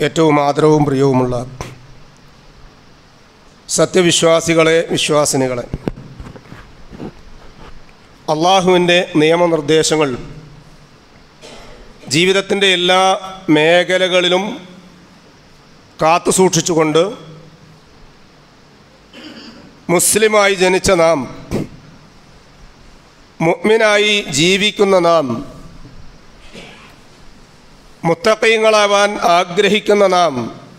ഏറ്റവും ആദരവും പ്രിയവുമുള്ള സത്യവിശ്വാസികളെ വിശ്വാസിനികളെ അള്ളാഹുവിൻ്റെ നിയമനിർദ്ദേശങ്ങൾ ജീവിതത്തിൻ്റെ എല്ലാ മേഖലകളിലും കാത്തു സൂക്ഷിച്ചുകൊണ്ട് മുസ്ലിമായി ജനിച്ച നാം മുഅ്മിനായി ജീവിക്കുന്ന നാം മുത്തക്കയങ്ങളാവാൻ ആഗ്രഹിക്കുന്ന നാം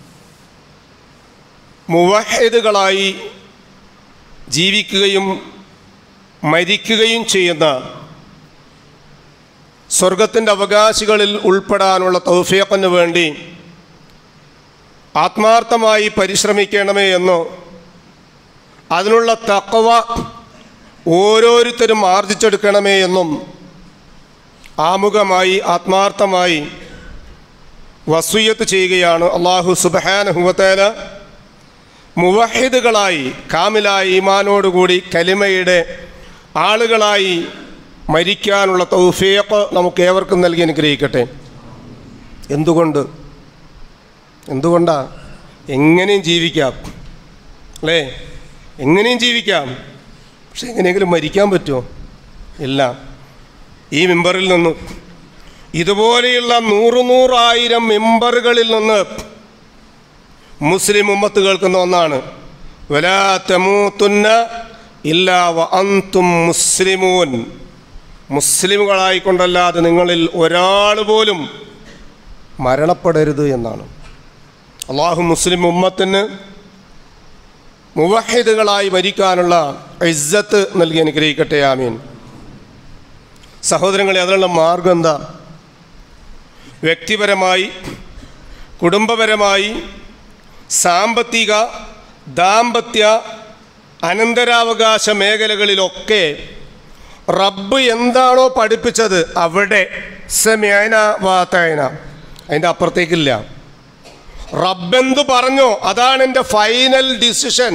മുവഹിദുകളായി ജീവിക്കുകയും മരിക്കുകയും ചെയ്യുന്ന സ്വർഗത്തിൻ്റെ അവകാശികളിൽ ഉൾപ്പെടാനുള്ള തൗഫീഖിന് വേണ്ടി ആത്മാർത്ഥമായി പരിശ്രമിക്കണമേ എന്നോ അതിനുള്ള തക്കവ ഓരോരുത്തരും ആർജിച്ചെടുക്കണമേ എന്നും ആമുഖമായി ആത്മാർത്ഥമായി വസൂയത്ത് ചെയ്യുകയാണ് അള്ളാഹു സുബഹാനഹുവത്തേല മുവഹിദുകളായി കാമിലായ ഈമാനോടുകൂടി കലിമയുടെ ആളുകളായി മരിക്കാനുള്ള തൗഫീഖ് നമുക്ക് ഏവർക്കും നൽകി അനുഗ്രഹിക്കട്ടെ എന്തുകൊണ്ട് എന്തുകൊണ്ടാ എങ്ങനെയും ജീവിക്കാം അല്ലേ എങ്ങനെയും ജീവിക്കാം പക്ഷെ എങ്ങനെയെങ്കിലും മരിക്കാൻ പറ്റുമോ ഇല്ല ഈ മെമ്പറിൽ നിന്ന് ഇതുപോലെയുള്ള നൂറ് നൂറായിരം മെമ്പറുകളിൽ നിന്ന് മുസ്ലിം ഉമ്മത്ത് കേൾക്കുന്ന ഒന്നാണ് വലാ തമൂത്തുന്ന ഇല്ലാ വ അന്തും മുസ്ലിമൂൻ മുസ്ലിമുകളായിക്കൊണ്ടല്ലാതെ നിങ്ങളിൽ ഒരാൾ പോലും മരണപ്പെടരുത് എന്നാണ് അള്ളാഹു മുസ്ലിം ഉമ്മത്തിന് മുവഹിദുകളായി മരിക്കാനുള്ള ഇസ്സത്ത് നൽകി അനുഗ്രഹിക്കട്ടെ ആമീൻ സഹോദരങ്ങളെ അതിനുള്ള മാർഗം എന്താ വ്യക്തിപരമായി കുടുംബപരമായി സാമ്പത്തിക ദാമ്പത്യ അനന്തരാവകാശ മേഖലകളിലൊക്കെ റബ്ബ് എന്താണോ പഠിപ്പിച്ചത് അവിടെ സമയന വാത്തയന അതിൻ്റെ അപ്പുറത്തേക്കില്ല റബ്ബെന്ത് പറഞ്ഞോ അതാണ് എൻ്റെ ഫൈനൽ ഡിസിഷൻ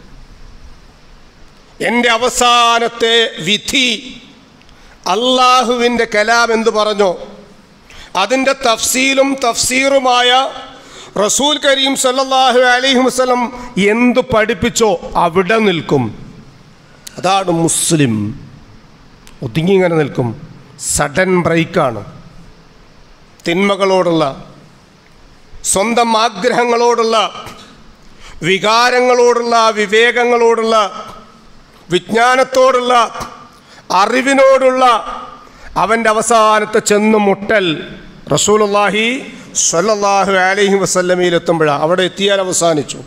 എൻ്റെ അവസാനത്തെ വിധി അള്ളാഹുവിൻ്റെ കലാം എന്ത് പറഞ്ഞോ അതിൻ്റെ തഫ്സീലും തഫ്സീറുമായ റസൂൽ കരീം സല്ലല്ലാഹു അലൈഹി വസല്ലം എന്ത് പഠിപ്പിച്ചോ അവിടെ നിൽക്കും അതാണ് മുസ്ലിം ഒതുങ്ങി ഇങ്ങനെ നിൽക്കും സഡൻ ബ്രേക്കാണ് തിന്മകളോടുള്ള സ്വന്തം ആഗ്രഹങ്ങളോടുള്ള വികാരങ്ങളോടുള്ള വിവേകങ്ങളോടുള്ള വിജ്ഞാനത്തോടുള്ള അറിവിനോടുള്ള അവൻ്റെ അവസാനത്തെ ചെന്ന് മുട്ടൽ റസൂലുള്ളാഹി സ്വല്ലല്ലാഹു അലൈഹി വസല്ലമയിലെത്തുമ്പോഴാണ് അവിടെ എത്തിയാൽ അവസാനിച്ചു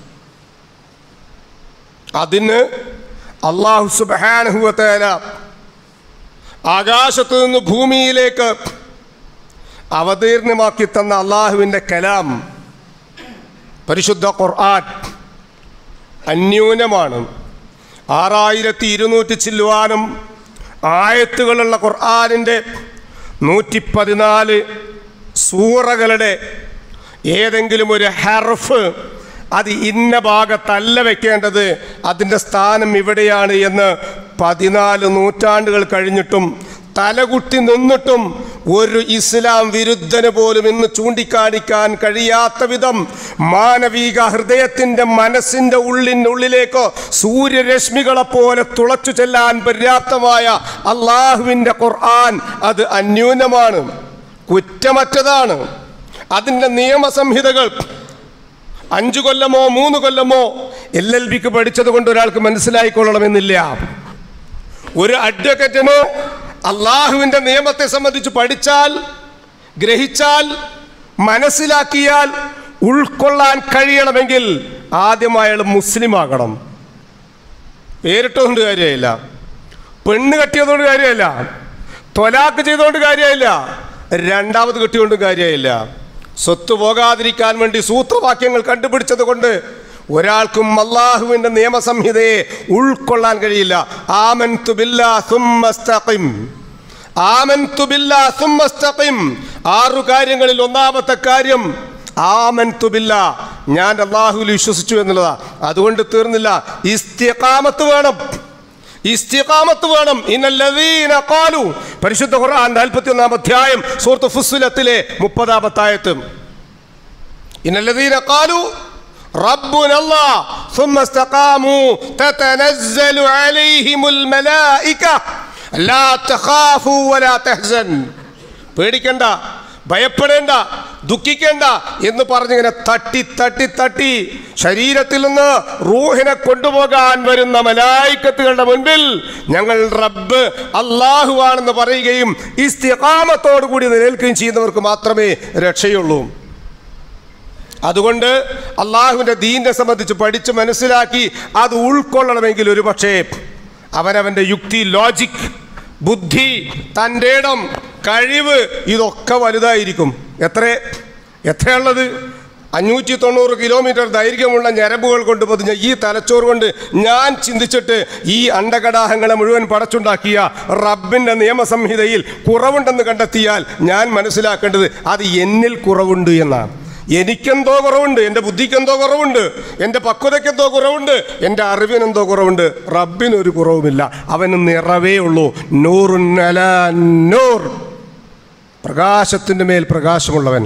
അതിന് അള്ളാഹു സുബാനഹുവത്തേല ആകാശത്തു നിന്ന് ഭൂമിയിലേക്ക് അവതീർണമാക്കി തന്ന അള്ളാഹുവിൻ്റെ കലാം പരിശുദ്ധ ഖുർആൻ അന്യൂനമാണ് ആറായിരത്തി ഇരുന്നൂറ്റി ചില്ലുവാനും ആയത്തുകളുള്ള ഖുർആാനിൻ്റെ നൂറ്റി പതിനാല് സൂറകളുടെ ഏതെങ്കിലും ഒരു ഹർഫ് അത് ഇന്ന ഭാഗത്തല്ല വെക്കേണ്ടത് അതിൻ്റെ സ്ഥാനം ഇവിടെയാണ് എന്ന് പതിനാല് നൂറ്റാണ്ടുകൾ കഴിഞ്ഞിട്ടും തലകുട്ടി നിന്നിട്ടും ഒരു ഇസ്ലാം വിരുദ്ധന് പോലും ഇന്ന് ചൂണ്ടിക്കാണിക്കാൻ കഴിയാത്ത വിധം മാനവിക ഹൃദയത്തിൻ്റെ മനസ്സിൻ്റെ ഉള്ളിനുള്ളിലേക്കോ സൂര്യരശ്മികളെ പോലെ തുളച്ചു ചെല്ലാൻ പര്യാപ്തമായ അള്ളാഹുവിൻ്റെ ഖുർആൻ അത് അന്യൂനമാണ് കുറ്റമറ്റതാണ് അതിൻ്റെ നിയമസംഹിതകൾ അഞ്ചു കൊല്ലമോ മൂന്ന് കൊല്ലമോ എൽ എൽ ബിക്ക് പഠിച്ചത് കൊണ്ട് ഒരാൾക്ക് മനസ്സിലായിക്കൊള്ളണമെന്നില്ല ഒരു അഡ്വക്കറ്റിന് അള്ളാഹുവിൻ്റെ നിയമത്തെ സംബന്ധിച്ച് പഠിച്ചാൽ ഗ്രഹിച്ചാൽ മനസ്സിലാക്കിയാൽ ഉൾക്കൊള്ളാൻ കഴിയണമെങ്കിൽ ആദ്യം അയാൾ മുസ്ലിം ആകണം പേരിട്ടുകൊണ്ട് കാര്യമില്ല പെണ്ണ് കെട്ടിയതുകൊണ്ട് കാര്യമില്ല തൊലാക്ക് ചെയ്തുകൊണ്ട് കാര്യമില്ല രണ്ടാമത് കെട്ടിയോണ്ട് കാര്യമില്ല സ്വത്ത് പോകാതിരിക്കാൻ വേണ്ടി സൂത്രവാക്യങ്ങൾ കണ്ടുപിടിച്ചത് കൊണ്ട് ഒരാൾക്കും അള്ളാഹുവിൻ്റെ നിയമസംഹിതയെ ഉൾക്കൊള്ളാൻ കഴിയില്ല ആമൻതു ബില്ലാ സുമ്മസ്തഖിം ആമൻതു ബില്ലാ സുമ്മസ്തഖിം ആറു കാര്യങ്ങളിൽ ഒന്നാമത്തെ കാര്യം ആമൻതു ബില്ലാ ഞാൻ അള്ളാഹുവിൽ വിശ്വസിച്ചു എന്നുള്ളതാ അതുകൊണ്ട് തീർന്നില്ല ഇസ്തിഖാമത്ത് വേണം ഇസ്തിഖാമത്ത് വേണം ഇന്നല്ലദീന ഖാലു പരിശുദ്ധ ഖുർആൻ നാൽപ്പത്തി ഒന്നാം അധ്യായം സൂറത്ത് ഫുസ്സുലത്തിലെ മുപ്പതാമത്തായത്ത് إن الذين قالوا ربنا الله ثم استقاموا تتنزل عليهم الملائكة لا تخافوا ولا تحزن പേടിക്കണ്ട ഭയപ്പെടേണ്ട ദുഃഖിക്കേണ്ട എന്ന് പറഞ്ഞിങ്ങനെ തട്ടി തട്ടി തട്ടി ശരീരത്തിൽ നിന്ന് റൂഹിനെ കൊണ്ടുപോകാൻ വരുന്ന മലായിക്കത്തുകളുടെ മുൻപിൽ ഞങ്ങൾ റബ്ബ് അള്ളാഹുവാണെന്ന് പറയുകയും ഇസ്തിഖാമത്തോടു കൂടി നിലനിൽക്കുകയും ചെയ്യുന്നവർക്ക് മാത്രമേ രക്ഷയുള്ളൂ അതുകൊണ്ട് അള്ളാഹുവിൻ്റെ ദീനിനെ സംബന്ധിച്ച് പഠിച്ച് മനസ്സിലാക്കി അത് ഉൾക്കൊള്ളണമെങ്കിൽ ഒരു പക്ഷേ അവനവൻ്റെ യുക്തി ലോജിക് ബുദ്ധി തൻ്റെ ഇടം കഴിവ് ഇതൊക്കെ വലുതായിരിക്കും എത്ര എത്രയുള്ളത് അഞ്ഞൂറ്റി തൊണ്ണൂറ് കിലോമീറ്റർ ദൈർഘ്യമുള്ള ഞരമ്പുകൾ കൊണ്ട് പൊതിഞ്ഞ ഈ തലച്ചോറ് കൊണ്ട് ഞാൻ ചിന്തിച്ചിട്ട് ഈ അണ്ടകടാഹങ്ങളെ മുഴുവൻ പടച്ചുണ്ടാക്കിയ റബ്ബിൻ്റെ നിയമസംഹിതയിൽ കുറവുണ്ടെന്ന് കണ്ടെത്തിയാൽ ഞാൻ മനസ്സിലാക്കേണ്ടത് അത് എന്നിൽ കുറവുണ്ട് എന്നാണ് എനിക്കെന്തോ കുറവുണ്ട് എൻ്റെ ബുദ്ധിക്കെന്തോ കുറവുണ്ട് എൻ്റെ പക്വതയ്ക്കെന്തോ കുറവുണ്ട് എൻ്റെ അറിവിനെന്തോ കുറവുണ്ട് റബ്ബിനൊരു കുറവുമില്ല അവന് നിറവേ ഉള്ളൂ നൂറുന്നല നൂർ പ്രകാശത്തിൻ്റെ മേൽ പ്രകാശമുള്ളവൻ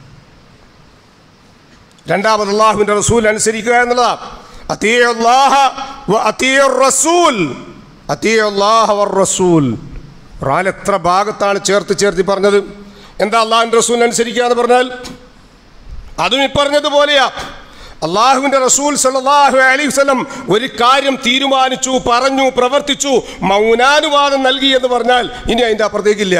രണ്ടാമത് അള്ളാഹുവിൻ്റെ റസൂൽ അനുസരിക്കുക എന്നുള്ളതാ അത്തീയ അല്ലാഹ വ അത്തീയ റസൂൽ അത്തീയ അല്ലാഹ വർ റസൂൽ ഖുർആൻ എത്ര ഭാഗത്താണ് ചേർത്ത് ചേർത്തി പറഞ്ഞത് എന്താ അള്ളാഹുവിൻ്റെ റസൂൽ അനുസരിക്കുക എന്ന് പറഞ്ഞാൽ അതും ഇപ്പറഞ്ഞതുപോലെയാ അള്ളാഹുവിൻ്റെ റസൂൽ സല്ലല്ലാഹു അലൈഹി വസല്ലം ഒരു കാര്യം തീരുമാനിച്ചു പറഞ്ഞു പ്രവർത്തിച്ചു മൗനാനുവാദം നൽകി എന്ന് പറഞ്ഞാൽ ഇനി അതിൻ്റെ അപ്പുറത്തേക്കില്ല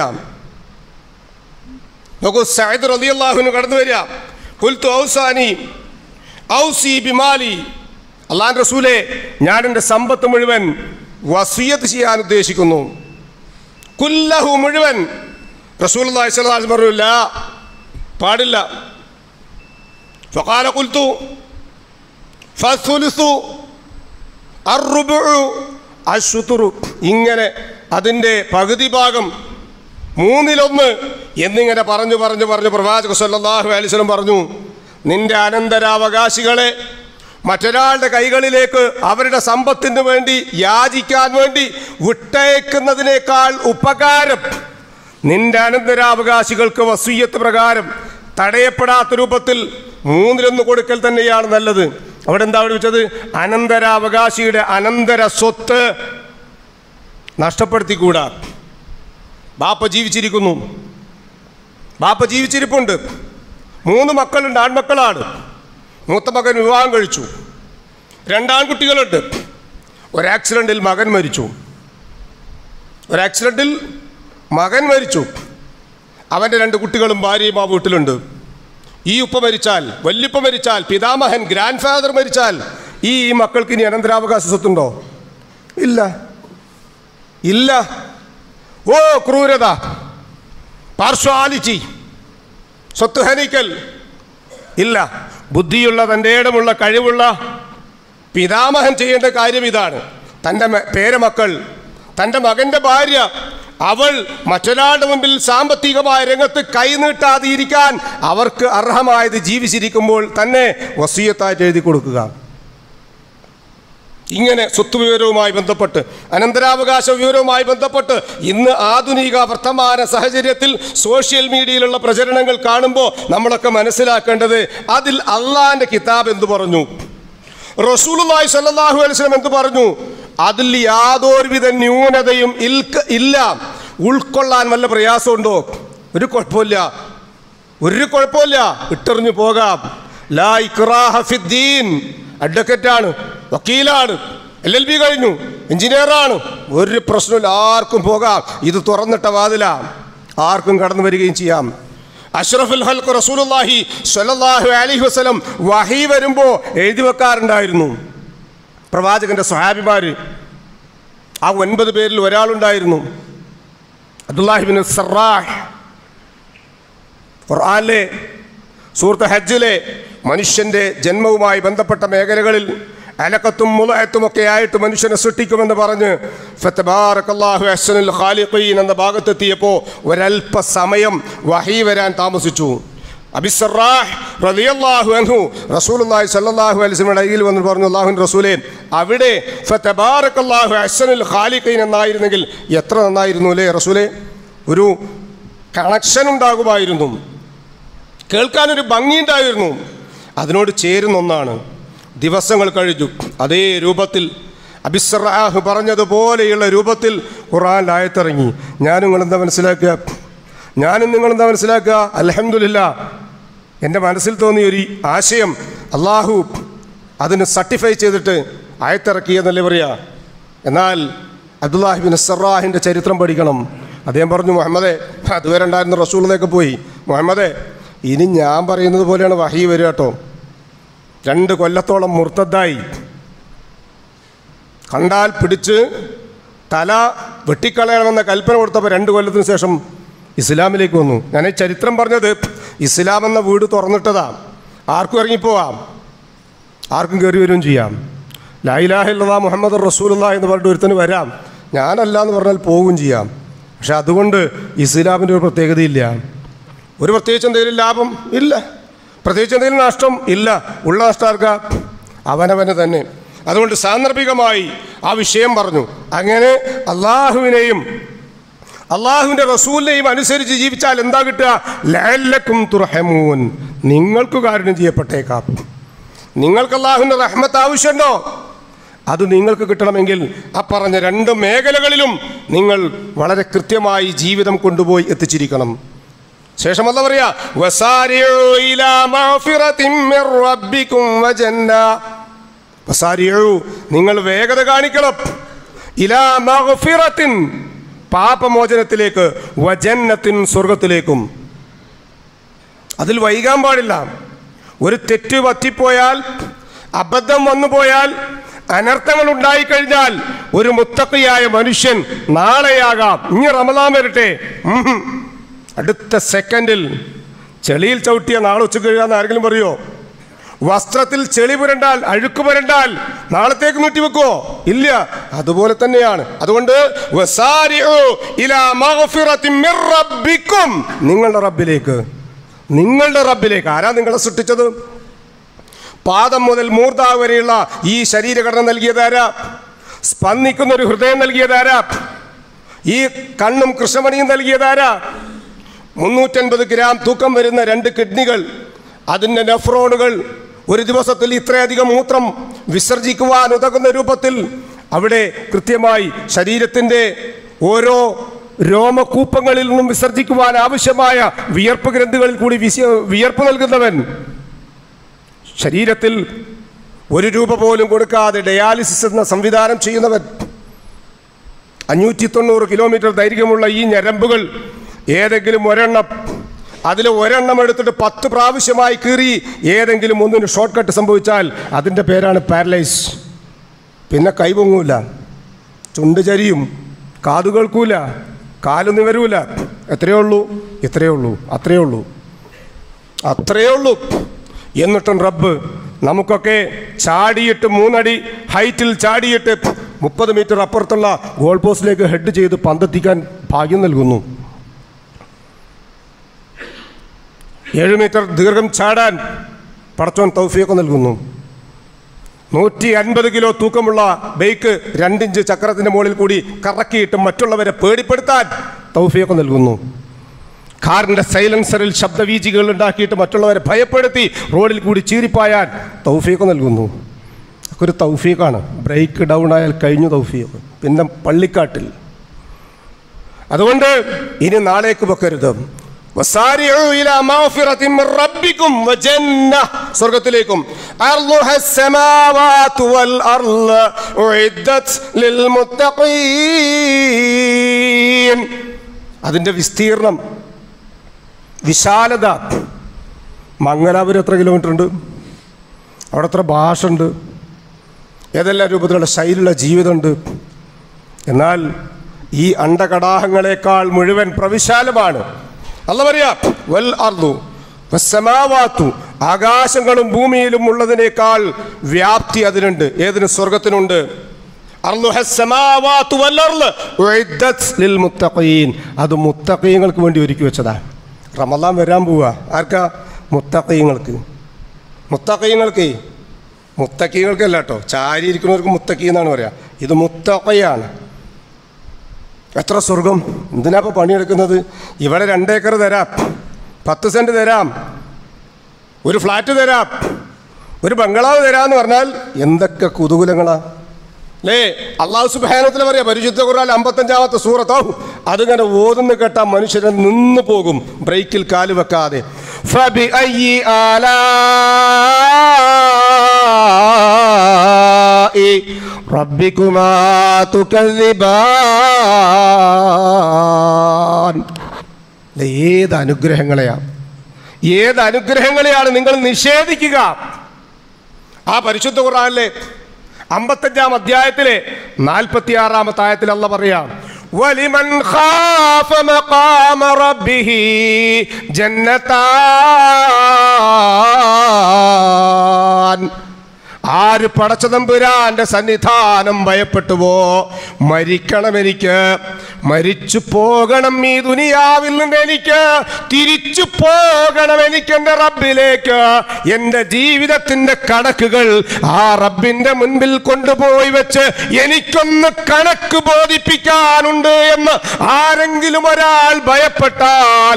നോക്കൂ സയ്യിദ് റളിയല്ലാഹുവിന് കടന്നു വരിക കുൽത്തു ഔസാനി ഔസി ബിമാലി അള്ളാൻ റസൂലെ ഞാൻ എൻ്റെ സമ്പത്ത് മുഴുവൻ വസിയത്ത് ചെയ്യാൻ ഉദ്ദേശിക്കുന്നു കുല്ലഹു മുഴുവൻ റസൂൽ പറഞ്ഞു "ലാ, പാടില്ല فقال قلت فالثلث الربع الشطر ഇങ്ങനെ അതിൻ്റെ പകുതി ഭാഗം മൂന്നിലൊന്ന് എന്നിങ്ങനെ പറഞ്ഞു പറഞ്ഞു പറഞ്ഞു പ്രവാചക സല്ലല്ലാഹു അലൈഹി വസല്ലം പറഞ്ഞു നിന്റെ അനന്തരാവകാശികളെ മറ്റൊരാളുടെ കൈകളിലേക്ക് അവരുടെ സമ്പത്തിന് വേണ്ടി യാചിക്കാൻ വേണ്ടി വിട്ടയക്കുന്നതിനേക്കാൾ ഉപകാരം നിന്റെ അനന്തരാവകാശികൾക്ക് വസൂയത്ത് പ്രകാരം തടയപ്പെടാത്ത രൂപത്തിൽ മൂന്നിലൊന്ന് കൊടുക്കൽ തന്നെയാണ് നല്ലത് അവിടെ എന്താ അവിടെ വെച്ചത് അനന്തരാവകാശിയുടെ അനന്തര സ്വത്ത് നഷ്ടപ്പെടുത്തിക്കൂടാ ബാപ്പ ജീവിച്ചിരിക്കുന്നു ബാപ്പ ജീവിച്ചിരിപ്പുണ്ട് മൂന്ന് മക്കളുണ്ട് ആൺമക്കളാണ് മൂത്ത മകൻ വിവാഹം കഴിച്ചു രണ്ടാൺകുട്ടികളുണ്ട് ഒരു ആക്സിഡൻറ്റിൽ മകൻ മരിച്ചു ഒരു ആക്സിഡൻറ്റിൽ മകൻ മരിച്ചു അവൻ്റെ രണ്ട് കുട്ടികളും ഭാര്യയും ആ വീട്ടിലുണ്ട് ഈ ഉപ്പ മരിച്ചാൽ വല്യുപ്പ മരിച്ചാൽ പിതാമഹൻ ഗ്രാൻഡ് ഫാദർ മരിച്ചാൽ ഈ ഈ മക്കൾക്ക് ഇനി അനന്തരാവകാശ സ്വത്തുണ്ടോ ഇല്ല ഇല്ല ഓ ക്രൂരത പാർശ്വാലിറ്റി സ്വത്ത് ഹനിക്കൽ ഇല്ല ബുദ്ധിയുള്ള തൻ്റെ ഇടമുള്ള കഴിവുള്ള പിതാമഹൻ ചെയ്യേണ്ട കാര്യം ഇതാണ് തൻ്റെ മ- പേരമക്കൾ തൻ്റെ മകൻ്റെ ഭാര്യ അവൾ മറ്റൊരാളുടെ മുമ്പിൽ സാമ്പത്തികമായ രംഗത്ത് കൈനീട്ടാതെ ഇരിക്കാൻ അവർക്ക് അർഹമായത് ജീവിച്ചിരിക്കുമ്പോൾ തന്നെ വസീയത്തായിട്ട് എഴുതി കൊടുക്കുക ഇങ്ങനെ സ്വത്ത് വിവരവുമായി ബന്ധപ്പെട്ട് അനന്തരാവകാശ വിവരവുമായി ബന്ധപ്പെട്ട് ഇന്ന് ആധുനിക വർത്തമാന സാഹചര്യത്തിൽ സോഷ്യൽ മീഡിയയിലുള്ള പ്രചരണങ്ങൾ കാണുമ്പോൾ നമ്മളൊക്കെ മനസ്സിലാക്കേണ്ടത് അതിൽ അള്ളാന്റെ കിതാബ് എന്തു പറഞ്ഞു റസൂലുള്ളാഹി സ്വല്ലല്ലാഹു അലൈഹി വസല്ലം എന്തു പറഞ്ഞു അതിൽ യാതൊരുവിധ ന്യൂനതയും ഇൽക്ക- ഇല്ല ഉൾക്കൊള്ളാൻ വല്ല പ്രയാസമുണ്ടോ ഒരു കുഴപ്പമില്ല ഒരു കുഴപ്പമില്ല ഇട്ടെറിഞ്ഞു പോകാം ലാ ഇക്റാഹ ഫിദ്ദീൻ അഡ്വക്കറ്റാണ് വക്കീലാണ് എൽ എൽ ബി കഴിഞ്ഞു എഞ്ചിനീയറാണ് ഒരു പ്രശ്നമില്ല ആർക്കും പോകാം ഇത് തുറന്നിട്ട വാതില ആർക്കും കടന്നു വരികയും ചെയ്യാം അഷ്റഫുൽ ഹൽക്ക് റസൂലുള്ളാഹി സ്വല്ലല്ലാഹു അലൈഹി വസല്ലം വഹി വരുമ്പോൾ എഴുതി വെക്കാറുണ്ടായിരുന്നു പ്രവാചകന്റെ സ്വഹാബിമാർ ആ ഒൻപത് പേരിൽ ഒരാളുണ്ടായിരുന്നു അബ്ദുല്ലാഹിബിൻ സറാഹ് ഖുർആനിലെ സൂറത്ത് ഹജ്ജിലെ മനുഷ്യൻ്റെ ജന്മവുമായി ബന്ധപ്പെട്ട മേഖലകളിൽ അലക്കത്തും മുലയത്തും ഒക്കെ ആയിട്ട് മനുഷ്യനെ സൃഷ്ടിക്കുമെന്ന് പറഞ്ഞ് ഫത്തബാറക്കല്ലാഹു അഹ്സനുൽ ഖാലിഖീൻ എന്ന ഭാഗത്തെത്തിയപ്പോൾ ഒരല്പ സമയം വഹി വരാൻ താമസിച്ചു അബിസറാഹ് റളിയല്ലാഹു അൻഹു റസൂലുള്ളാഹി സ്വല്ലല്ലാഹു അലൈഹി വസല്ലമയുടെ അരികിൽ വന്ന് പറഞ്ഞു അല്ലാഹുവിൻ്റെ റസൂലേ അവിടെ ഫതബാറക്കല്ലാഹു അഹ്സനുൽ ഖാലിഖീൻ എന്നായിരുന്നെങ്കിൽ എത്ര നന്നായിരുന്നു അല്ലേ റസൂലേ ഒരു കണക്ഷൻ ഉണ്ടാകുമായിരുന്നു കേൾക്കാനൊരു ഭംഗിയുണ്ടായിരുന്നു അതിനോട് ചേരുന്ന ഒന്നാണ് ദിവസങ്ങൾ കഴിഞ്ഞു അതേ രൂപത്തിൽ അബിസ്റാഹ് പറഞ്ഞതുപോലെയുള്ള രൂപത്തിൽ ഖുറാൻ ആയത്തിറങ്ങി ഞാനും നിങ്ങളെന്താ മനസ്സിലാക്കുക ഞാനും നിങ്ങളെന്താ മനസ്സിലാക്കുക അലഹമില്ല എൻ്റെ മനസ്സിൽ തോന്നിയ ഒരു ആശയം അള്ളാഹു അതിന് സർട്ടിഫൈ ചെയ്തിട്ട് ആയത്തിറക്കിയെന്നല്ലേ പറയാ എന്നാൽ അബ്ദുല്ലാഹിബിൻ സറാഹിൻ്റെ ചരിത്രം പഠിക്കണം അദ്ദേഹം പറഞ്ഞു മുഹമ്മദെ അതുവരെ ഉണ്ടായിരുന്ന റസൂളിലേക്ക് പോയി മുഹമ്മദെ ഇനി ഞാൻ പറയുന്നത് പോലെയാണ് വഹി വരിക കേട്ടോ രണ്ട് കൊല്ലത്തോളം മുർത്തദ്ദായി കണ്ടാൽ പിടിച്ച് തല വെട്ടിക്കളയണമെന്ന കൽപ്പന കൊടുത്തപ്പോൾ രണ്ട് കൊല്ലത്തിന് ശേഷം ഇസ്ലാമിലേക്ക് വന്നു ഞാൻ ഈ ചരിത്രം പറഞ്ഞത് ഇസ്ലാം എന്ന വീട് തുറന്നിട്ടതാ ആർക്കും ഇറങ്ങിപ്പോവാം ആർക്കും കയറി വരികയും ചെയ്യാം ലായിലാഹില്ലാ മുഹമ്മദ് റസൂലുള്ള എന്ന് പറഞ്ഞിട്ട് ഒരുത്തന് വരാം ഞാനല്ല എന്ന് പറഞ്ഞാൽ പോവുകയും ചെയ്യാം പക്ഷെ അതുകൊണ്ട് ഇസ്ലാമിൻ്റെ ഒരു പ്രത്യേകതയില്ല ഒരു പ്രത്യേകിച്ച് എന്തെങ്കിലും ലാഭം ഇല്ല പ്രത്യേകിച്ച് എന്തെങ്കിലും നഷ്ടം ഇല്ല ഉള്ള നഷ്ടാർക്ക അവനവന് തന്നെ അതുകൊണ്ട് സാന്ദർഭികമായി ആ വിഷയം പറഞ്ഞു അങ്ങനെ അള്ളാഹുവിനെയും അള്ളാഹുവിൻ്റെ റസൂലിനെയും അനുസരിച്ച് ജീവിച്ചാൽ എന്താ കിട്ടുക ലല്ലക്കും തുറഹമൂൻ നിങ്ങൾക്ക് കാരുണ്യം ചെയ്യപ്പെട്ടേക്കാം നിങ്ങൾക്ക് അള്ളാഹുവിൻ്റെ റഹ്മത്ത് ആവശ്യമുണ്ടോ അത് നിങ്ങൾക്ക് കിട്ടണമെങ്കിൽ ആ പറഞ്ഞ രണ്ട് മേഖലകളിലും നിങ്ങൾ വളരെ കൃത്യമായി ജീവിതം കൊണ്ടുപോയി എത്തിച്ചിരിക്കണം ശേഷം എന്താ പറയാ വസാരിഉ ഇലാ മഗ്ഫിറത്തിൻ മിർ റബ്ബിക്കും വജന്ന വസാരിഉ നിങ്ങൾ വേഗത കാണിക്കണം ഇലാ മഗ്ഫിറത്തിൻ പാപമോചനത്തിലേക്ക് വജന്നത്തിൻ സ്വർഗത്തിലേക്കും അതിൽ വൈകാൻ പാടില്ല ഒരു തെറ്റ് പറ്റിപ്പോയാൽ അബദ്ധം വന്നു പോയാൽ അനർത്ഥങ്ങൾ ഉണ്ടായിക്കഴിഞ്ഞാൽ ഒരു മുത്തക്കയായ മനുഷ്യൻ നാളെയാകാം ഇനി റമദാൻ വരട്ടെ ഉം. അടുത്ത സെക്കൻഡിൽ ചെളിയിൽ ചവിട്ടിയ നാളെ ഉച്ച കഴുകാന്ന് ആരെങ്കിലും പറയോ വസ്ത്രത്തിൽ ചെളി പുരണ്ടാൽ അഴുക്ക് പുരണ്ടാൽ നാളത്തേക്ക് നീട്ടിവെക്കുവോ ഇല്ല അതുപോലെ തന്നെയാണ് അതുകൊണ്ട് വസാരിഉ ഇലാ മഗ്ഫിറത്തിൻ മിർ റബ്ബിക്കും നിങ്ങളുടെ റബ്ബിലേക്ക് നിങ്ങളുടെ റബ്ബിലേക്ക് ആരാ നിങ്ങളെ സൃഷ്ടിച്ചത് പാദം മുതൽ മൂർധാവ് വരെയുള്ള ഈ ശരീരഘടന നൽകിയതാരാ സ്പന്ദിക്കുന്ന ഒരു ഹൃദയം നൽകിയതാരാ ഈ കണ്ണും കൃഷ്ണമണിയും നൽകിയതാരാ മുന്നൂറ്റൻപത് ഗ്രാം തൂക്കം വരുന്ന രണ്ട് കിഡ്നികൾ അതിൻ്റെ നെഫ്രോണുകൾ ഒരു ദിവസത്തിൽ ഇത്രയധികം മൂത്രം വിസർജിക്കുവാൻ ഉതകുന്ന രൂപത്തിൽ അവിടെ കൃത്യമായി ശരീരത്തിൻ്റെ ഓരോ രോമകൂപ്പങ്ങളിൽ നിന്നും വിസർജിക്കുവാൻ ആവശ്യമായ വിയർപ്പ് ഗ്രന്ഥികളിൽ കൂടി വിശ വിയർപ്പ് നൽകുന്നവൻ ശരീരത്തിൽ ഒരു രൂപ പോലും കൊടുക്കാതെ ഡയാലിസിസ് എന്ന സംവിധാനം ചെയ്യുന്നവൻ അഞ്ഞൂറ്റി തൊണ്ണൂറ് കിലോമീറ്റർ ദൈർഘ്യമുള്ള ഈ ഞരമ്പുകൾ ഏതെങ്കിലും ഒരെണ്ണം അതിൽ ഒരെണ്ണം എടുത്തിട്ട് പത്ത് പ്രാവശ്യമായി കീറി ഏതെങ്കിലും ഒന്നിന് ഷോർട്ട് കട്ട് സംഭവിച്ചാൽ അതിൻ്റെ പേരാണ് പാരലൈസ് പിന്നെ കൈപൊങ്ങൂല ചുണ്ട് ചരിയും കാതു കേൾക്കൂല കാല് നിവരൂല എത്രയേ ഉള്ളൂ ഇത്രയേ ഉള്ളൂ അത്രയേ ഉള്ളൂ അത്രയേ ഉള്ളൂ എന്നിട്ടും റബ്ബ് നമുക്കൊക്കെ ചാടിയിട്ട് മൂന്നടി ഹൈറ്റിൽ ചാടിയിട്ട് മുപ്പത് മീറ്റർ അപ്പുറത്തുള്ള ഗോൾ പോസ്റ്റിലേക്ക് ഹെഡ് ചെയ്ത് പന്തെത്തിക്കാൻ ഭാഗ്യം നൽകുന്നു ഏഴ് മീറ്റർ ദീർഘം ചാടാൻ പടച്ചോൻ തൗഫിയൊക്കെ നൽകുന്നു നൂറ്റി അൻപത് കിലോ തൂക്കമുള്ള ബൈക്ക് രണ്ടിഞ്ച് ചക്രത്തിൻ്റെ മുകളിൽ കൂടി കറക്കിയിട്ട് മറ്റുള്ളവരെ പേടിപ്പെടുത്താൻ തൗഫിയൊക്കെ നൽകുന്നു കാറിൻ്റെ സൈലൻസറിൽ ശബ്ദവീചികൾ ഉണ്ടാക്കിയിട്ട് മറ്റുള്ളവരെ ഭയപ്പെടുത്തി റോഡിൽ കൂടി ചീറിപ്പായാൻ തൗഫീഖ് നൽകുന്നു ഒക്കെ ഒരു തൗഫീഖാണ് ബ്രേക്ക് ഡൗൺ ആയാൽ കഴിഞ്ഞു തൗഫീഖ് പിന്നെ പള്ളിക്കാട്ടിൽ അതുകൊണ്ട് ഇനി നാളേക്ക് വെക്കരുത് وسارعوا إلى مغفرة من ربكم وجنة സ്വർഗത്തിലേക്കും أرضها السماوات والأرض أعدت للمتقين അതിൻ്റെ വിസ്തീർണം വിശാലത മംഗലാപുരം എത്ര കിലോമീറ്റർ ഉണ്ട് അവിടെ എത്ര ഭാഷ ഉണ്ട് ഏതെല്ലാം രൂപത്തിലുള്ള ശൈലിയുള്ള ജീവിതമുണ്ട് എന്നാൽ ഈ അണ്ടകടാഹങ്ങളെക്കാൾ മുഴുവൻ പ്രവിശാലമാണ് അല്ല പറയാ വൽ അർദു വസ്സമാവാത്തു ആകാശങ്ങളും ഭൂമിയിലും ഉള്ളതിനേക്കാൾ വ്യാപ്തി അതിനുണ്ട് ഏതിന് സ്വർഗത്തിനുണ്ട് അർളുഹ സ്സമാവാത്തു വൽ അർള് ഉഇദ്ദത് ലിൽ മുത്തഖീൻ അത് മുത്തഖീങ്ങൾക്ക് വേണ്ടി ഒരുക്കി വെച്ചതാ റമദാൻ വരാൻ പോവുക ആർക്കാ മുത്തഖീങ്ങൾക്ക് മുത്തഖീങ്ങൾക്ക് മുത്തക്കീകൾക്കല്ല കേട്ടോ ചാരി ഇരിക്കുന്നവർക്ക് മുത്തക്കി എന്നാണ് പറയാ ഇത് മുത്തക്കയാണ് എത്ര സ്വർഗം എന്തിനാ ഇപ്പോൾ പണിയെടുക്കുന്നത് ഇവിടെ രണ്ടേക്കർ തരാം പത്ത് സെൻറ്റ് തരാം ഒരു ഫ്ലാറ്റ് തരാം ഒരു ബംഗ്ലാവ് തരാന്ന് പറഞ്ഞാൽ എന്തൊക്കെ കുതൂഹലങ്ങളാ അല്ലേ അള്ളാഹു സുബാനത്തിൽ പറയാ പരിശുദ്ധ ഖുർആൻ അമ്പത്തഞ്ചാമത്തെ സൂറത്താവും അതിങ്ങനെ ഓതുന്ന കേട്ട മനുഷ്യരെ നിന്ന് പോകും ബ്രേക്കിൽ കാല് വെക്കാതെ فبأي آلاء ربكما تكذبان അല്ലേ, ഏത് അനുഗ്രഹങ്ങളെയാ ഏത് അനുഗ്രഹങ്ങളെയാണ് നിങ്ങൾ നിഷേധിക്കുക ആ പരിശുദ്ധ ഖുർആനിലെ അമ്പത്തഞ്ചാം അധ്യായത്തിലെ നാൽപ്പത്തി ആറാമത്തെ ആയത്തിൽ അല്ല പറയാം വലിമൻ ഖാഫ മഖാമ റബ്ബിഹി ജന്നത്താൻ ആര് പടച്ചതമ്പുരാന്റെ സന്നിധാനം ഭയപ്പെട്ടുവോ മരിക്കണം എനിക്ക് മരിച്ചു പോകണം ഈ ദുനിയാവിൽ നിന്ന് എനിക്ക് തിരിച്ചു പോകണം എനിക്ക് എൻ്റെ റബ്ബിലേക്ക് എൻ്റെ ജീവിതത്തിൻ്റെ കണക്കുകൾ ആ റബ്ബിൻ്റെ മുൻപിൽ കൊണ്ടുപോയി വെച്ച് എനിക്കൊന്ന് കണക്ക് ബോധിപ്പിക്കാനുണ്ട് എന്ന് ആരെങ്കിലും ഒരാൾ ഭയപ്പെട്ടാൽ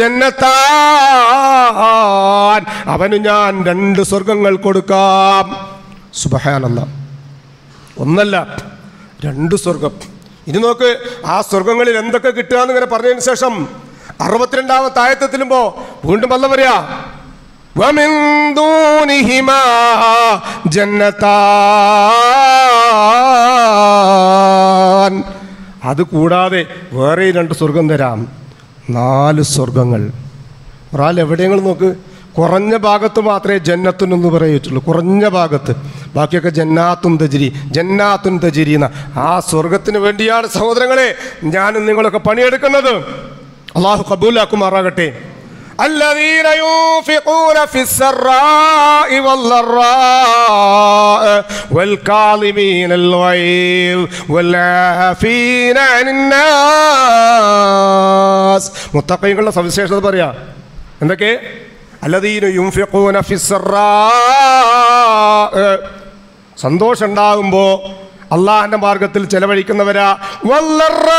ജന്നത്താൻ അവന് ഞാൻ രണ്ട് സ്വർഗങ്ങൾ കൊടുക്കാം സുബഹാനല്ല ഒന്നല്ല രണ്ട് സ്വർഗം ഇനി നോക്ക് ആ സ്വർഗങ്ങളിൽ എന്തൊക്കെ കിട്ടുക എന്നിങ്ങനെ പറഞ്ഞതിന് ശേഷം അറുപത്തിരണ്ടാമത്തെ ആയത്തെത്തിലുമ്പോ വീണ്ടും വല്ല പറയാ ومن دونهما جنتان അത് കൂടാതെ വേറെ രണ്ട് സ്വർഗം തരാം നാല് സ്വർഗങ്ങൾ ഒരാൾ എവിടെയെങ്കിലും നോക്ക് കുറഞ്ഞ ഭാഗത്ത് മാത്രമേ ജന്നത്തുനെന്ന് പറയിട്ടുള്ളൂ കുറഞ്ഞ ഭാഗത്ത് ബാക്കിയൊക്കെ ജന്നാത്തും തജിരി ജന്നാത്തും തജിരി എന്ന ആ സ്വർഗത്തിന് വേണ്ടിയാണ് സഹോദരങ്ങളെ ഞാനും നിങ്ങളൊക്കെ പണിയെടുക്കുന്നത് അള്ളാഹു കബൂലാക്കുമാറാകട്ടെ الذين ينفقون في السراء والضراء والكاظمين الغيظ والعافين عن الناس മുത്തക്കൈകളുടെ സവിശേഷത പറയാ എന്തൊക്കെ അല്ലദീന യുംഫിഖൂന ഫിസ്സറാ സന്തോഷം ഉണ്ടാകുമ്പോൾ അള്ളാഹിന്റെ മാർഗത്തിൽ ചെലവഴിക്കുന്നവരാ വല്ലറാ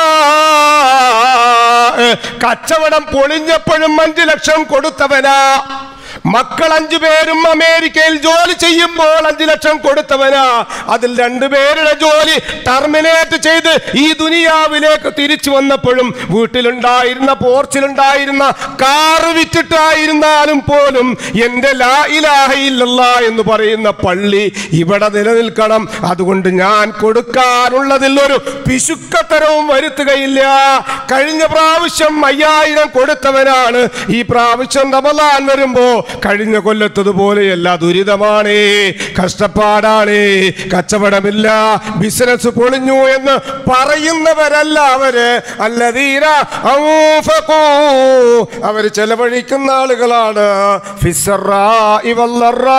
കച്ചവടം പൊളിഞ്ഞപ്പോഴും അഞ്ചു ലക്ഷം കൊടുത്തവനാ മക്കൾ അഞ്ചു പേരും അമേരിക്കയിൽ ജോലി ചെയ്യുമ്പോൾ അഞ്ചു ലക്ഷം കൊടുത്തവനാ അതിൽ രണ്ടുപേരുടെ ജോലി ടെർമിനേറ്റ് ചെയ്ത് ഈ ദുനിയാവിലേക്ക് തിരിച്ചു വന്നപ്പോഴും വീട്ടിലുണ്ടായിരുന്ന പോർച്ചിലുണ്ടായിരുന്ന കാറ് വിറ്റിട്ടായിരുന്നാലും പോലും എൻ്റെ ലാ ഇലാഹ ഇല്ലല്ല എന്ന് പറയുന്ന പള്ളി ഇവിടെ നിലനിൽക്കണം അതുകൊണ്ട് ഞാൻ കൊടുക്കാനുള്ളതിൽ ഒരു പിശുക്കത്തരവും വരുത്തുകയില്ല കഴിഞ്ഞ പ്രാവശ്യം അയ്യായിരം കൊടുത്തവനാണ് ഈ പ്രാവശ്യം റമലാൻ വരുമ്പോ കഴിഞ്ഞ കൊല്ലത്തതുപോലെയല്ല ദുരിതമാണ് കഷ്ടപ്പാടാണ് കച്ചവടമില്ല ബിസിനസ് പൊളിഞ്ഞു എന്ന് പറയുന്നവരല്ല അവര് അല്ലതീര ഔഫഖൂ. അവര് ചെലവഴിക്കുന്ന ആളുകളാണ് ഫിസ്സറാഇ വല്ലറാ.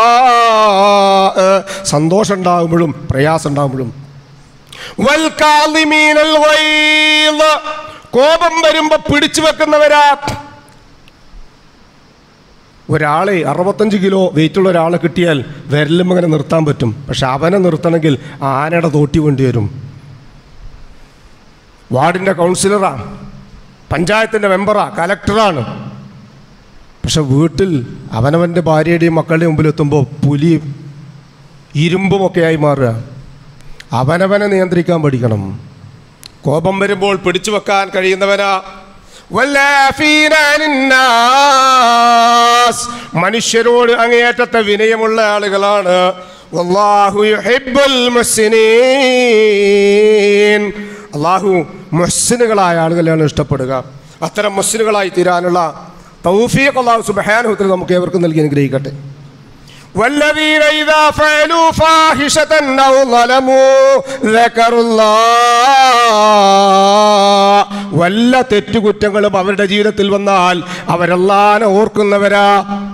സന്തോഷം ഉണ്ടാകുമ്പോഴും പ്രയാസം ഉണ്ടാകുമ്പോഴും വൽകാളിമീനൽ ഗൈള്. കോപം വരുമ്പോ പിടിച്ചു വെക്കുന്നവരാ ഒരാളെ അറുപത്തഞ്ച് കിലോ വെയിറ്റുള്ള ഒരാളെ കിട്ടിയാൽ വിരലും അങ്ങനെ നിർത്താൻ പറ്റും പക്ഷെ അവനെ നിർത്തണമെങ്കിൽ ആനയുടെ തോട്ടി വേണ്ടി വരും വാർഡിൻ്റെ കൗൺസിലറാ പഞ്ചായത്തിൻ്റെ മെമ്പറാ കലക്ടറാണ് പക്ഷെ വീട്ടിൽ അവനവൻ്റെ ഭാര്യയുടെയും മക്കളുടെയും മുമ്പിൽ എത്തുമ്പോൾ പുലി ഇരുമ്പുമൊക്കെയായി മാറുക അവനവനെ നിയന്ത്രിക്കാൻ പഠിക്കണം കോപം വരുമ്പോൾ പിടിച്ചു വെക്കാൻ കഴിയുന്നവനാ വല്ലാഫീന അനിന്നാസ്. മനുഷ്യരോട് അങ്ങേയറ്റത്തെ വിനയമുള്ള ആളുകളാണ് വല്ലാഹു യുഹിബ്ബുൽ മുഹ്സിനീൻ. അള്ളാഹു മുഹ്സിനുകളായ ആളുകളെയാണ് ഇഷ്ടപ്പെടുക അത്തരം മുഹ്സിനുകളായി തീരാനുള്ള തൗഫീഖ് അള്ളാഹു സുബ്ഹാനഹു നമുക്ക് ഏവർക്കും നൽകി അനുഗ്രഹിക്കട്ടെ والذين إذا فعلوا فاحشة أو ظلموا ذكروا الله വല്ല തെറ്റുകുറ്റങ്ങളും അവരുടെ ജീവിതത്തിൽ വന്നാൽ അവരല്ലാനെ ഓർക്കുന്നവരാ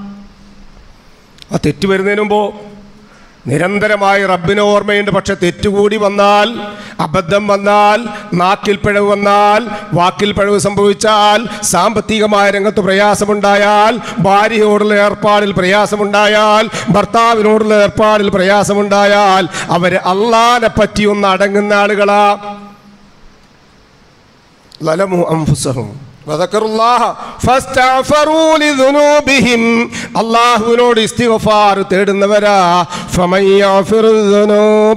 ആ തെറ്റ് വരുന്നതിന് മുമ്പോ നിരന്തരമായി റബ്ബിന് ഓർമ്മയുണ്ട് പക്ഷെ തെറ്റുകൂടി വന്നാൽ അബദ്ധം വന്നാൽ നാക്കിൽ പിഴവ് വന്നാൽ വാക്കിൽ പിഴവ് സംഭവിച്ചാൽ സാമ്പത്തികമായ രംഗത്ത് പ്രയാസമുണ്ടായാൽ ഭാര്യയോടുള്ള ഏർപ്പാടിൽ പ്രയാസമുണ്ടായാൽ ഭർത്താവിനോടുള്ള ഏർപ്പാടിൽ പ്രയാസമുണ്ടായാൽ അവര് അള്ളാനെ പറ്റി ഒന്ന് അടങ്ങുന്ന ആളുകളാ ലലമു അംഫുസഹും വദക്കറുല്ലാഹ ഫസ്തഗ്ഫറൂ ലിദുനൂബിഹിം അല്ലാഹുവിനോട് ഇസ്തിഗ്ഫാർ തേടുന്നവരാ ഫമൻ യഗ്ഫിറു ദുനൂബ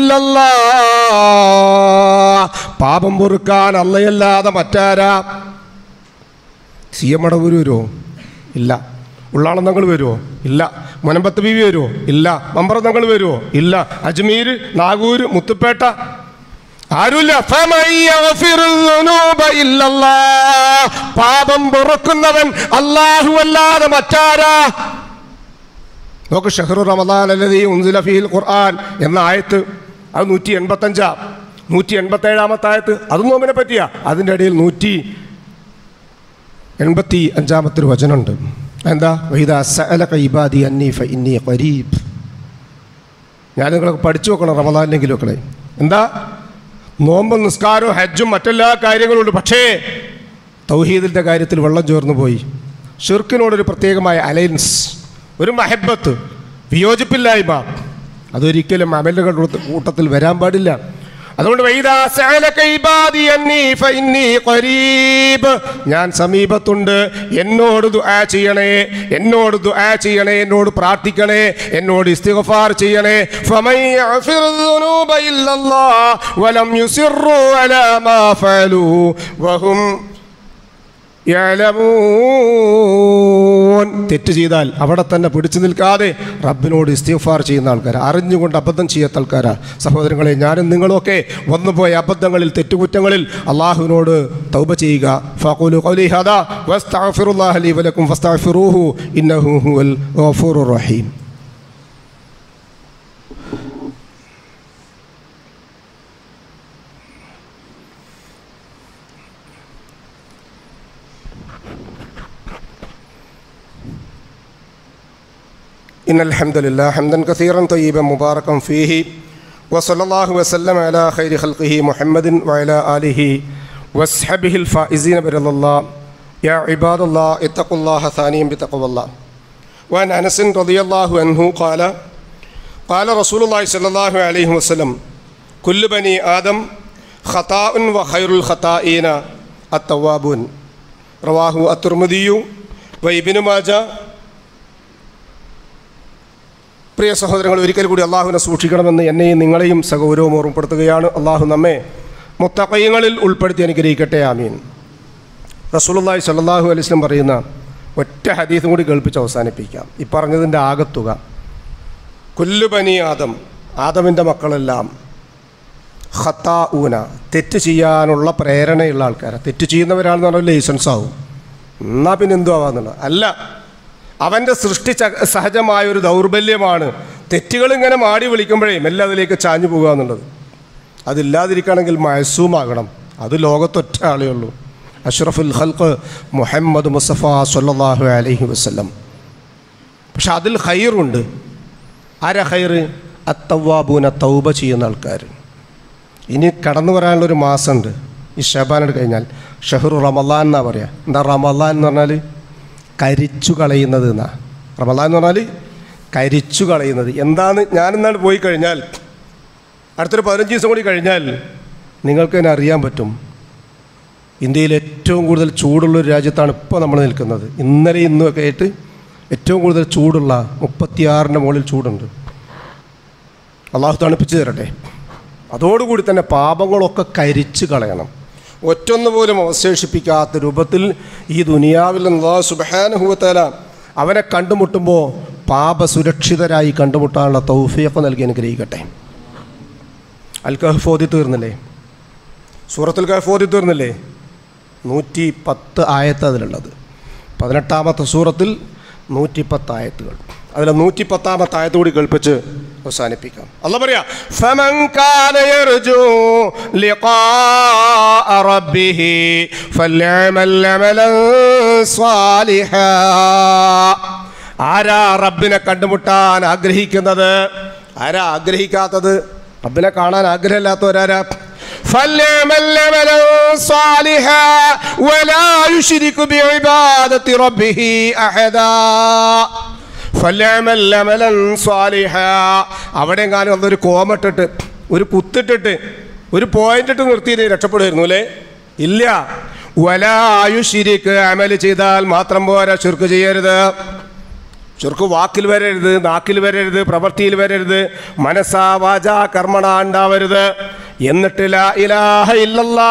ഇല്ലല്ലാഹ് പാപം പൊറുക്കാൻ അല്ലയല്ലാതെ മറ്റാരാ സി എം അടവൂര് വരുമോ ഇല്ല ഉള്ളാളന്തങ്ങൾ വരുമോ ഇല്ല മുനമ്പത്ത് ബീവി വരുമോ ഇല്ല മമ്പറന്തങ്ങൾ വരുമോ ഇല്ല അജ്മീർ നാഗൂര് മുത്തുപ്പേട്ട ആരുമില്ല ഫമൻ യഗ്ഫിറു ദുനൂബ ഇല്ലല്ലാഹ്. പാപം പൊറുക്കുന്നവൻ അല്ലാഹു അല്ലാതെ മറ്റാരാ നോക്ക് ഷഹ്റു റമദാൻ അല്ലതീ ഉൻസില ഫീൽ ഖുർആൻ എന്ന ആയത്ത് അത് നൂറ്റി എൺപത്തഞ്ചാ നൂറ്റി എൺപത്തേഴാമത്തെ ആയത്ത് അതും നോമ്പിനെ പറ്റിയാ അതിൻ്റെ ഇടയിൽ നൂറ്റി എൺപത്തി അഞ്ചാമത്തെ ഒരു വചനമുണ്ട് എന്താ വൈദ സഅലക ഇബാദി അന്നി ഫ ഇന്നി ഖരീബ് ഞാൻ നിങ്ങളൊക്കെ പഠിച്ചു വെക്കണം റമദാനിലെങ്കിലും ഒക്കെ എന്താ നോമ്പും നിസ്കാരവും ഹജ്ജും മറ്റെല്ലാ കാര്യങ്ങളും ഉണ്ട് പക്ഷേ തൗഹീദിൻ്റെ കാര്യത്തിൽ വെള്ളം ചോർന്നു പോയി ഷിർക്കിനോടൊരു പ്രത്യേകമായ അലയൻസ് ഒരു മഹബത്ത് വിയോജിപ്പില്ലായ്മ അതൊരിക്കലും അമലുകളുടെ കൂട്ടത്തിൽ വരാൻ പാടില്ല അതുകൊണ്ട് വൈദാ സഅലക ഇബാദി അന്നി ഫഇന്നി ഖരീബ് ഞാൻ സമീപത്തുണ്ട് എന്നോട് ദുആ ചെയ്യണേ എന്നോട് ദുആ ചെയ്യണേ എന്നോട് പ്രാർത്ഥിക്കണേ എന്നോട് ഇസ്തിഗ്ഫാർ ചെയ്യണേ ഫമൻ യഗ്ഫിറു ദുനൂബ ഇല്ലല്ലാഹ് വലം യുസിറു അലാ മാ ഫഅലു വഹും യഅലമൂൻ തെറ്റ് ചെയ്താൽ അവിടെ തന്നെ പിടിച്ചു നിൽക്കാതെ റബ്ബിനോട് ഇസ്തിഗ്ഫാർ ചെയ്യുന്ന ആൾക്കാർ അറിഞ്ഞുകൊണ്ട് അബദ്ധം ചെയ്യാത്ത ആൾക്കാരാ സഹോദരങ്ങളെ ഞാനും നിങ്ങളുമൊക്കെ വന്നുപോയ അബദ്ധങ്ങളിൽ തെറ്റുകുറ്റങ്ങളിൽ അള്ളാഹുവിനോട് തൗബ ചെയ്യുക ഫഖൂലു ഖൗലി ഹദാ വസ്തഗ്ഫിറുല്ലാഹ ലി വലക്കും ഫസ്തഗ്ഫിറൂഹു ഇന്നഹു ഹുവൽ ഗഫൂറുർ റഹീം إن الحمد لله حمدا كثيرا طيبا مباركا فيه وصلى الله وسلم على خير خلقه محمد وعلى آله وصحبه الفائزين برضا الله يا عباد الله اتقوا الله ثانيا بتقوى الله وعن أنس رضي الله عنه قال قال رسول الله صلى الله عليه وسلم كل بني آدم خطاء وخير الخطائين التوابون رواه الترمذي وابن ماجه പ്രിയ സഹോദരങ്ങൾ ഒരിക്കൽ കൂടി അള്ളാഹുവിനെ സൂക്ഷിക്കണമെന്ന് എന്നെയും നിങ്ങളെയും സഗൗരവം ഓർമ്മപ്പെടുത്തുകയാണ് അള്ളാഹു നമ്മെ മുത്തക്കയങ്ങളിൽ ഉൾപ്പെടുത്തി അനുഗ്രഹിക്കട്ടെ ആമീൻ റസൂലുള്ളാഹി സ്വല്ലല്ലാഹു അലൈഹി വസല്ലം പറയുന്ന ഒറ്റ ഹദീസും കൂടി കേൾപ്പിച്ച് അവസാനിപ്പിക്കാം ഈ പറഞ്ഞതിൻ്റെ ആകത്തുക കൊല്ലുപനി ആദം ആദമിൻ്റെ മക്കളെല്ലാം ഖത്താ ഊന തെറ്റ് ചെയ്യാനുള്ള പ്രേരണയുള്ള ആൾക്കാരാണ് തെറ്റ് ചെയ്യുന്നവരാണെന്ന് പറഞ്ഞാൽ ലൈസൻസ് ആവും എന്നാൽ പിന്നെ എന്തു ആവാന്നുള്ളത് അല്ല അവൻ്റെ സൃഷ്ടി ച- സഹജമായ ഒരു ദൗർബല്യമാണ് തെറ്റുകൾ ഇങ്ങനെ മാടി വിളിക്കുമ്പോഴേ മെല്ലെ അതിലേക്ക് ചാഞ്ഞു പോകുക എന്നുള്ളത് അതില്ലാതിരിക്കുകയാണെങ്കിൽ മയസൂമാകണം അത് ലോകത്തൊറ്റ ആളേ ഉള്ളൂ അഷ്റഫുൽ ഖൽഖ് മുഹമ്മദ് മുസഫ സല്ലല്ലാഹു അലൈഹി വസല്ലം പക്ഷെ അതിൽ ഖൈറുണ്ട് ആരാ ഖൈറ് അത്തവാബൂന തൗബ ചെയ്യുന്ന ആൾക്കാർ ഇനി കടന്നു വരാനുള്ളൊരു മാസമുണ്ട് ഈ ഷബാനോട് കഴിഞ്ഞാൽ ഷഹറു റമലാൻ എന്നാ പറയുക എന്താ റമലാൻ എന്ന് പറഞ്ഞാൽ കരിച്ചു കളയുന്നത് എന്നാ റമലാൻ എന്ന് പറഞ്ഞാൽ കരിച്ചു കളയുന്നത് എന്താന്ന് ഞാനെന്നാണ് പോയി കഴിഞ്ഞാൽ അടുത്തൊരു പതിനഞ്ച് ദിവസം കൂടി കഴിഞ്ഞാൽ നിങ്ങൾക്ക് തന്നെ അറിയാൻ പറ്റും ഇന്ത്യയിൽ ഏറ്റവും കൂടുതൽ ചൂടുള്ള ഒരു രാജ്യത്താണ് ഇപ്പോൾ നമ്മൾ നിൽക്കുന്നത് ഇന്നലെ ഇന്നും ഒക്കെ ആയിട്ട് ഏറ്റവും കൂടുതൽ ചൂടുള്ള മുപ്പത്തിയാറിൻ്റെ മുകളിൽ ചൂടുണ്ട് അള്ളാഹു തണുപ്പിച്ച് തരട്ടെ അതോടുകൂടി തന്നെ പാപങ്ങളൊക്കെ കരിച്ചു കളയണം ഒറ്റൊന്നു പോലും അവശേഷിപ്പിക്കാത്ത രൂപത്തിൽ ഈ ദുനിയാവിൽ നിന്ന് സുബഹാനുഭവത്തല അവനെ കണ്ടുമുട്ടുമ്പോൾ പാപസുരക്ഷിതരായി കണ്ടുമുട്ടാനുള്ള തൗഫിയൊക്കെ നൽകി അനുഗ്രഹിക്കട്ടെ അൽ കഹഫ് ഓതി തീർന്നില്ലേ സൂറത്തുൽ കഹഫ് ഓതി തീർന്നില്ലേ നൂറ്റി പത്ത് ആയത്ത് അതിലുള്ളത് പതിനെട്ടാമത്തെ സൂറത്തിൽ നൂറ്റി പത്ത് ആയത്തുകൾ അതിലെ നൂറ്റി പത്താമത്തെ ആയത്ത് കൂടി കേൾപ്പിച്ച് അവസാനിപ്പിക്കാം അല്ല പറയാ فمن كان يرجو لقاء ربه فليعمل عملا صالحا ആരാ റബ്ബിനെ കണ്ടുമുട്ടാൻ ആഗ്രഹിക്കുന്നത് ആരാ ആഗ്രഹിക്കാത്തത് റബ്ബിനെ കാണാൻ ആഗ്രഹമില്ലാത്തവരാരാ فليعمل عملا صالحا ولا يشرك بعبادة ربه أحدا ഫലമൽ അമലൻ സ്വാലിഹ അവിടെ എങ്ങാനും അതൊരു കോമട്ടിട്ട് ഒരു കുത്തിട്ടിട്ട് ഒരു പോയിന്റ് ഇട്ട് നിർത്തിയിട്ട് രക്ഷപ്പെടുമായിരുന്നു അല്ലേ ഇല്ല വലായുഷിരിക്ക് അമൽ ചെയ്താൽ മാത്രം പോരാ ചുരുക്ക് ചെയ്യരുത് ചുരുക്ക് വാക്കിൽ വരരുത് നാക്കിൽ വരരുത് പ്രവൃത്തിയിൽ വരരുത് മനസ്സാ വാച കർമ്മണ ഉണ്ടാവരുത് എന്നിട്ട് ലാ ഇലാഹ ഇല്ലല്ലാ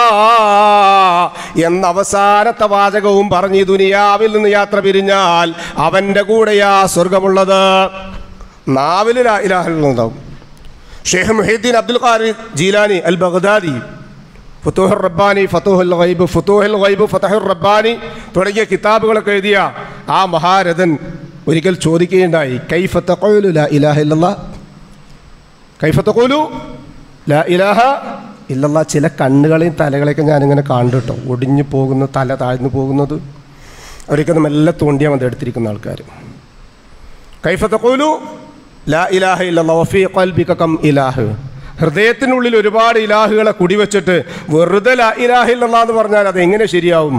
എന്ന അവസാനത്തെ വാചകവും പറഞ്ഞ് ഈ ദുനിയാവിൽ നിന്ന് യാത്ര പിരിഞ്ഞാൽ അവൻ്റെ കൂടെയാ സ്വർഗമുള്ളത് നാവിൽ ലാ ഇലാഹ ഇല്ലല്ലാഹ് ഷെയ്ഖ് മുഹീദ്ദീൻ അബ്ദുൽ ഖാരി ജീലാനി അൽ ബഗ്ദാദി ഫുത്തൂഹുർ റബ്ബാനി ഫത്തുഹുൽ ഗൈബ് ഫുത്തൂഹുൽ ഗൈബ് ഫതഹുർ റബ്ബാനി തുടങ്ങിയ കിതാബുകളൊക്കെ എഴുതിയ ആ മഹാരഥൻ ഒരിക്കൽ ചോദിക്കുകയുണ്ടായി കൈഫ തഖൂലു ലാ ഇലാഹ ഇല്ലല്ലാ കൈഫ തഖൂലു ലാ ഇലാഹ ഇല്ലല്ലാ ചില കണ്ണുകളെയും തലകളെയൊക്കെ ഞാനിങ്ങനെ കണ്ടു കേട്ടോ ഒടിഞ്ഞു പോകുന്ന തല താഴ്ന്നു പോകുന്നത് അവരൊക്കെ മെല്ലെ തോണ്ടിയാൽ മതി എടുത്തിരിക്കുന്ന ആൾക്കാർ കൈഫ തഖൂലു ലാ ഇലാഹ ഇല്ലല്ലാ വഫീ ഖൽബിക കം ഇലാഹ് ഹൃദയത്തിനുള്ളിൽ ഒരുപാട് ഇലാഹുകളെ കുടിവെച്ചിട്ട് വെറുതെ ലാ ഇലാഹ ഇല്ലല്ലാ എന്ന് പറഞ്ഞാൽ അത് എങ്ങനെ ശരിയാവും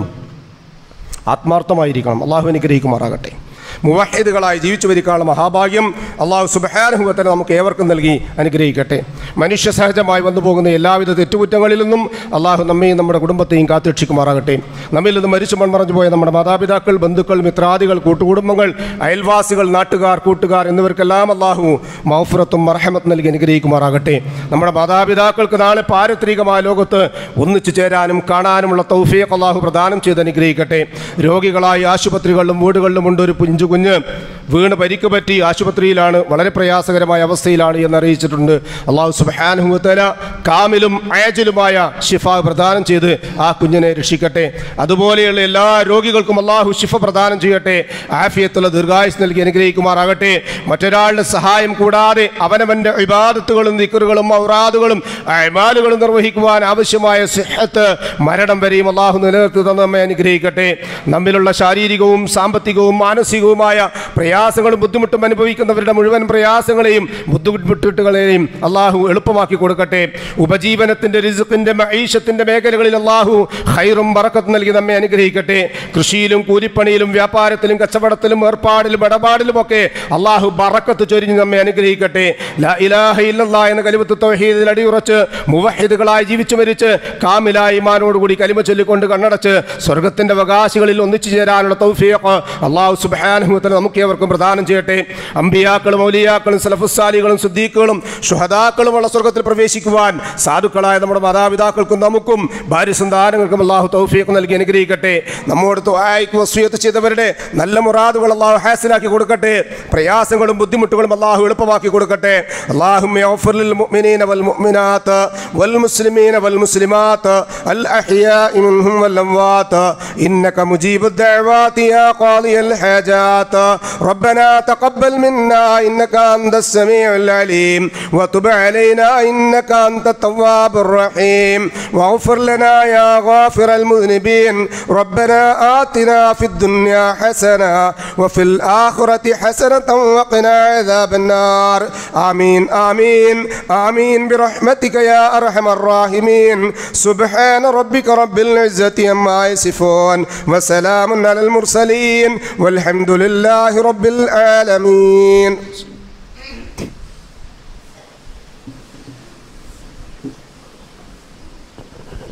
ആത്മാർത്ഥമായിരിക്കണം അള്ളാഹു അനുഗ്രഹിക്കുമാറാകട്ടെ മുവഹിദുകളായി ജീവിച്ചു വരിക്കാനുള്ള മഹാഭാഗ്യം അള്ളാഹു സുബഹാനുഭവത്തിന് നമുക്ക് ഏവർക്കും നൽകി അനുഗ്രഹിക്കട്ടെ മനുഷ്യ സഹജമായി വന്നു പോകുന്ന എല്ലാവിധ തെറ്റുകുറ്റങ്ങളിൽ നിന്നും അള്ളാഹു നമ്മയും നമ്മുടെ കുടുംബത്തെയും കാത്തുരക്ഷിക്കുമാറാകട്ടെ നമ്മിൽ നിന്ന് മരിച്ചു മൺമറഞ്ഞു പോയ നമ്മുടെ മാതാപിതാക്കൾ ബന്ധുക്കൾ മിത്രാദികൾ കൂട്ടുകുടുംബങ്ങൾ അയൽവാസികൾ നാട്ടുകാർ കൂട്ടുകാർ എന്നിവർക്കെല്ലാം അള്ളാഹു മൗഫുറത്തും മർഹമത്ത് നൽകി അനുഗ്രഹിക്കുമാറാകട്ടെ നമ്മുടെ മാതാപിതാക്കൾക്ക് നാളെ പാരത്രികമായ ലോകത്ത് ഒന്നിച്ചു ചേരാനും കാണാനുമുള്ള തൗഫീഖ് അള്ളാഹു പ്രദാനം ചെയ്ത് അനുഗ്രഹിക്കട്ടെ രോഗികളായി ആശുപത്രികളിലും വീടുകളിലും ഉണ്ട് ഒരു പുഞ്ചു കുഞ്ഞ് വീണ് പരിക്ക് പറ്റി ആശുപത്രിയിലാണ് വളരെ പ്രയാസകരമായ അവസ്ഥയിലാണ് എന്ന് അറിയിച്ചിട്ടുണ്ട് അള്ളാഹു സുബാനുഹത്തല കാമിലും അയജിലുമായ ഷിഫ പ്രദാനം ചെയ്ത് ആ കുഞ്ഞിനെ രക്ഷിക്കട്ടെ അതുപോലെയുള്ള എല്ലാ രോഗികൾക്കും അള്ളാഹു ഷിഫ പ്രദാനം ചെയ്യട്ടെ ആഫിയത്തുള്ള ദീർഘായുസ് നൽകി അനുഗ്രഹിക്കുമാറാകട്ടെ മറ്റൊരാളുടെ സഹായം കൂടാതെ അവനവൻ്റെ ഇബാദത്തുകളും ദിക്കറുകളും ഔറാദുകളും അമാലുകളും നിർവഹിക്കുവാൻ ആവശ്യമായ സിഹത്ത് മരണം വരെയും അള്ളാഹു നിലനിർത്തി തന്ന് നമ്മെ അനുഗ്രഹിക്കട്ടെ നമ്മിലുള്ള ശാരീരികവും സാമ്പത്തികവും മാനസികവുമായ പ്രയാസങ്ങളും ബുദ്ധിമുട്ടും അനുഭവിക്കുന്നവരുടെ മുഴുവൻ പ്രയാസങ്ങളെയും ബുദ്ധിമുട്ടുകളെയും അള്ളാഹു എളുപ്പമാക്കി കൊടുക്കട്ടെ ഉപജീവനത്തിൻ്റെ രിസുക്കിൻ്റെ മൈഷത്തിൻ്റെ മേഖലകളിൽ അള്ളാഹു ഹൈറും ബറക്കത്ത് നൽകി നമ്മെ അനുഗ്രഹിക്കട്ടെ കൃഷിയിലും കൂലിപ്പണിയിലും വ്യാപാരത്തിലും കച്ചവടത്തിലും ഏർപ്പാടിലും ഇടപാടിലുമൊക്കെ അള്ളാഹു ബറക്കത്ത് ചൊരിഞ്ഞ് നമ്മെ അനുഗ്രഹിക്കട്ടെ ലാ ഇലാഹ ഇല്ലല്ലാ എന്ന കലിമത്ത് തൗഹീദിൽ അടിയുറച്ച് മുവഹിദുകളായി ജീവിച്ചു മരിച്ച് കാമിലായി ഇമാനോടുകൂടി കലിമ ചൊല്ലിക്കൊണ്ട് കണ്ണടച്ച് സ്വർഗത്തിൻ്റെ അവകാശികളിൽ ഒന്നിച്ചു ചേരാനുള്ള തൗഫീഖ് അള്ളാഹു സുബാനുഹത്തിന് നമുക്ക് ഏവർക്കും പ്രദാനം ചെയ്യട്ടെ അമ്പിയാക്കളും ഔലിയാക്കളും സലഫുസാലികളും സുദ്ദീഖുകളും ഷുഹദാക്കളുമുള്ള സ്വർഗത്തിൽ പ്രവേശിക്കുവാൻ സാധുക്കളായ നമ്മുടെ മാതാപിതാക്കൾക്കും നമുക്കും ഭാര്യ സന്താനങ്ങൾക്കും അള്ളാഹു തൗഫീഖ് നൽകി അനുഗ്രഹിക്കട്ടെ നമ്മോട് ദ്വായ്ക്ക് വസ്വിയത്ത് ചെയ്തവരുടെ നല്ല മുറാദുകൾ അള്ളാഹു ഹാസിലാക്കി കൊടുക്കട്ടെ പ്രയാസങ്ങളും ബുദ്ധിമുട്ടുകളും അള്ളാഹു എളുപ്പമാക്കി കൊടുക്കട്ടെ അള്ളാഹും للمؤمنين والمؤمنات والمسلمين والمسلمات الأحياء منهم والأموات إنك مجيب الدعوات يا قاضي الحاجات ربنا تقبل منا إنك أنت السميع العليم وتب علينا إنك أنت التواب الرحيم واغفر لنا يا غافر المذنبين ربنا آتنا في الدنيا حسنة وفي الآخرة حسنة وقنا عذاب النار آمين آمين آمين برحمتك يا أرحم الراحمين سبحان ربك رب العزة عما يصفون وسلام على المرسلين والحمد لله رب العالمين